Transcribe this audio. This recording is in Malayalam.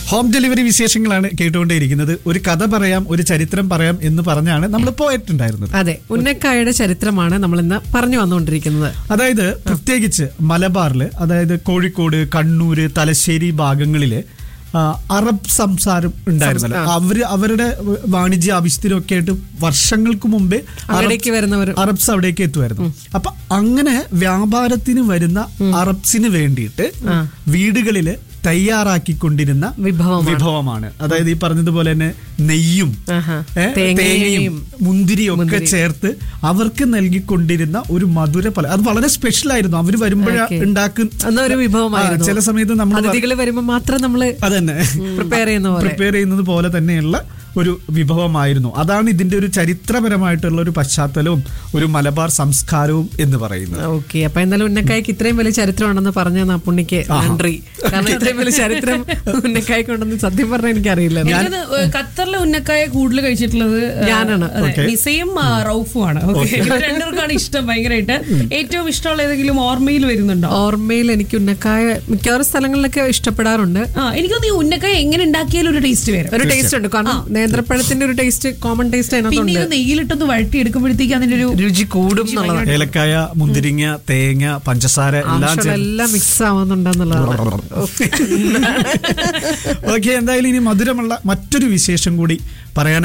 ഹോം ഡെലിവറി വിശേഷങ്ങളാണ് കേട്ടുകൊണ്ടേയിരിക്കുന്നത് ഒരു കഥ പറയാം ഒരു ചരിത്രം പറയാം എന്ന് പറഞ്ഞാണ് നമ്മൾ പോയിട്ടുണ്ടായിരുന്നത് അതെ ഉന്നക്കായുടെ ചരിത്രമാണ് നമ്മൾ ഇന്ന് പറഞ്ഞു വന്നുകൊണ്ടിരിക്കുന്നത് അതായത് പ്രത്യേകിച്ച് മലബാറില് അതായത് കോഴിക്കോട് കണ്ണൂര് തലശ്ശേരി ഭാഗങ്ങളില് ആ, അറബ് സംസാരം ഉണ്ടായിരുന്നല്ലോ അവര് അവരുടെ വാണിജ്യ ആവശ്യത്തിനൊക്കെ ആയിട്ട് വർഷങ്ങൾക്ക് മുമ്പേ അറബ്- അവിടേക്ക് വരുന്നവർ അറബ്സ് അവിടേക്ക് എത്തുമായിരുന്നു അപ്പൊ അങ്ങനെ വ്യാപാരത്തിന് വരുന്ന അറബ്സിന് വേണ്ടിയിട്ട് വീടുകളില് തയ്യാറാക്കിക്കൊണ്ടിരുന്ന വിഭവമാണ്. വിഭവമാണ് അതായത് ഈ പറഞ്ഞതുപോലെ തന്നെ നെയ്യും ആഹാ. ഏ, തേങ്ങയും, തേങ്ങയും മുന്തിരിയും ഒക്കെ ചേർത്ത് അവർക്ക് നൽകിക്കൊണ്ടിരുന്ന ഒരു മധുര പല അത് വളരെ സ്പെഷ്യൽ ആയിരുന്നു അവര് വരുമ്പോഴ Okay. ഉണ്ടാക്കുന്ന അന്നൊരു വിഭവമായിരുന്നു. ആ, ചില സമയത്ത് നമ്മൾ അതിഥികൾ വരുമ്പോൾ മാത്രം നമ്മള് അതന്നെ പ്രിപ്പയർ ചെയ്യുന്ന പോലെ പ്രിപ്പയർ ചെയ്യുന്നത് പോലെ തന്നെയുള്ള ഒരു വിഭവമായിരുന്നു അതാണ് ഇതിന്റെ ഒരു ചരിത്രപരമായിട്ടുള്ള ഒരു പശ്ചാത്തലവും ഒരു മലബാർ സംസ്കാരവും എന്ന് പറയുന്നത് ഓക്കെ അപ്പൊ എന്തായാലും ഉന്നക്കായ്ക്ക് ഇത്രയും വലിയ ചരിത്രമാണെന്ന് പറഞ്ഞ പുണ്ണിക്ക് നന്ദി കാരണം ഇത്രയും വലിയ ചരിത്രം ഉന്നക്കായ്ക്കുണ്ടെന്ന് സത്യം പറഞ്ഞാൽ എനിക്കറിയില്ല എനിക്കത് ഖത്തറിലെ ഉന്നക്കായ കൂടുതൽ കഴിച്ചിട്ടുള്ളത് ആ, ഞാനാണ്. അതെ, Okay. നിസയും ആ, റൌഫും ആണ് ഓക്കെ രണ്ടുപേർക്കാണ് ഇഷ്ടം ഭയങ്കരമായിട്ട് ഏറ്റവും ഇഷ്ടമുള്ള ഏതെങ്കിലും ഓർമ്മയിൽ വരുന്നുണ്ടോ ഓർമ്മയിൽ എനിക്ക് ഉന്നക്കായ മിക്കവാറും സ്ഥലങ്ങളിലൊക്കെ ഇഷ്ടപ്പെടാറുണ്ട് ആ എനിക്കൊന്ന് ഈ ഉന്നക്കായ എങ്ങനെ ഉണ്ടാക്കിയാലും ഒരു ടേസ്റ്റ് വരും ഒരു ടേസ്റ്റ് ഉണ്ട് കാരണം നേന്ത്രപ്പഴത്തിന്റെ ഒരു ടേസ്റ്റ് കോമൺ ടേസ്റ്റ് പിന്നെ അതിനകത്തുണ്ട് ഇത് നെയ്യിലിട്ടൊന്ന് വഴറ്റി എടുക്കുമ്പോഴത്തേക്ക് അതിന്റെ ഒരു രുചി കൂടും എന്നുള്ളതാണ് ഏലക്കായ മുന്തിരിങ്ങ തേങ്ങ പഞ്ചസാര എല്ലാം ആവശ്യമുള്ള എല്ലാം മിക്സ് ആവുന്നുണ്ടെന്നുള്ളതാണ് ഓക്കെ എന്തായാലും ഇനി മധുരമുള്ള മറ്റൊരു വിശേഷം കൂടി പറയാൻ